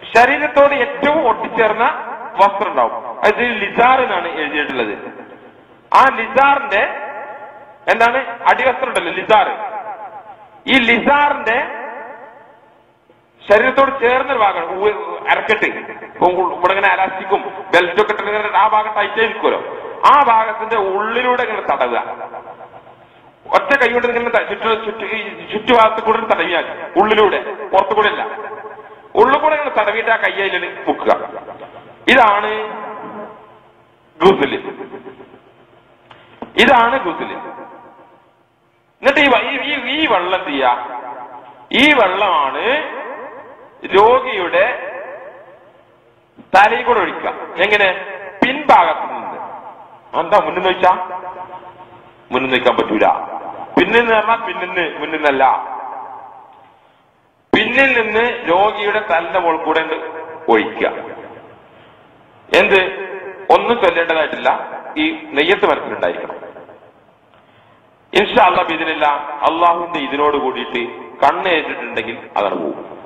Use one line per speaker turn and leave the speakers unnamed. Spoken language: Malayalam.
ശരീരത്തോട് ഏറ്റവും ഒട്ടിച്ചേർന്ന വസ്ത്രം ഉണ്ടാവും അത് ലിസാർ എന്നാണ് എഴുതിയിട്ടുള്ളത് ആ ലിസാറിന്റെ എന്താണ് അടിവസ്ത്രം ഉണ്ടല്ലോ ലിസാർ ഈ ലിസാറിന്റെ ശരീരത്തോട് ചേർന്നൊരു ഭാഗമാണ് ഉവ്വ് അരക്കെട്ട് ഇപ്പൊ ഉ- ഇവിടെ ഇങ്ങനെ അലാസ്റ്റിക്കും ബെൽറ്റും ഒക്കെ ഇട്ടിട്ട് ഇങ്ങനെ ആ ഭാഗം ടൈറ്റ് നിൽക്കുമല്ലോ ആ ഭാഗത്തിന്റെ ഉള്ളിലൂടെ ഇങ്ങനെ തടവുക ഒറ്റ കൈ കൊണ്ട് ഇങ്ങനെ ത- ചുറ്റു ചുറ്റു ഈ ചുറ്റുഭാഗത്ത് കൂടെ തടവിയാൽ ഉള്ളിലൂടെ പുറത്തു കൂടെ അല്ല ഉള്ളിൽ കൂടെ ഇങ്ങനെ തടവിയിട്ട് ആ കയ്യിൽ മുക്കുക ഇതാണ് ഗുസല് ഇതാണ് ഗുസല് എന്നിട്ട് ഈ വ- ഈ- ഈ ഈ വെള്ളം എന്ത് ചെയ്യാ ഈ വെള്ളമാണ് രോഗിയുടെ തലയിൽ കൂടെ ഒഴിക്കുക എങ്ങനെ പിൻഭാഗത്ത് നിന്ന് എന്താ മുന്നിൽ വെച്ചാ മുന്നിൽ നിൽക്കാൻ പറ്റൂല പിന്നിൽ നിന്ന് പറഞ്ഞാൽ പിന്നിന്ന് മുന്നിൽ നിന്നല്ല പിന്നിൽ നിന്ന് രോഗിയുടെ തലിന്റെ മുകൾ കൂടെ ഉണ്ട് ഒഴിക്കുക എന്ത് ഒന്നും ചൊല്ലേണ്ടതായിട്ടില്ല ഈ നെയ്യത്ത് മനസ്സിലുണ്ടായിരിക്കണം ഇൻഷാ അള്ളാഹ് ഇതിനില്ല അള്ളാഹുവിന്റെ ഇതിനോട് കൂടിയിട്ട് കണ്ണ് ഏറ്റിട്ടുണ്ടെങ്കിൽ അതാണ് പോകും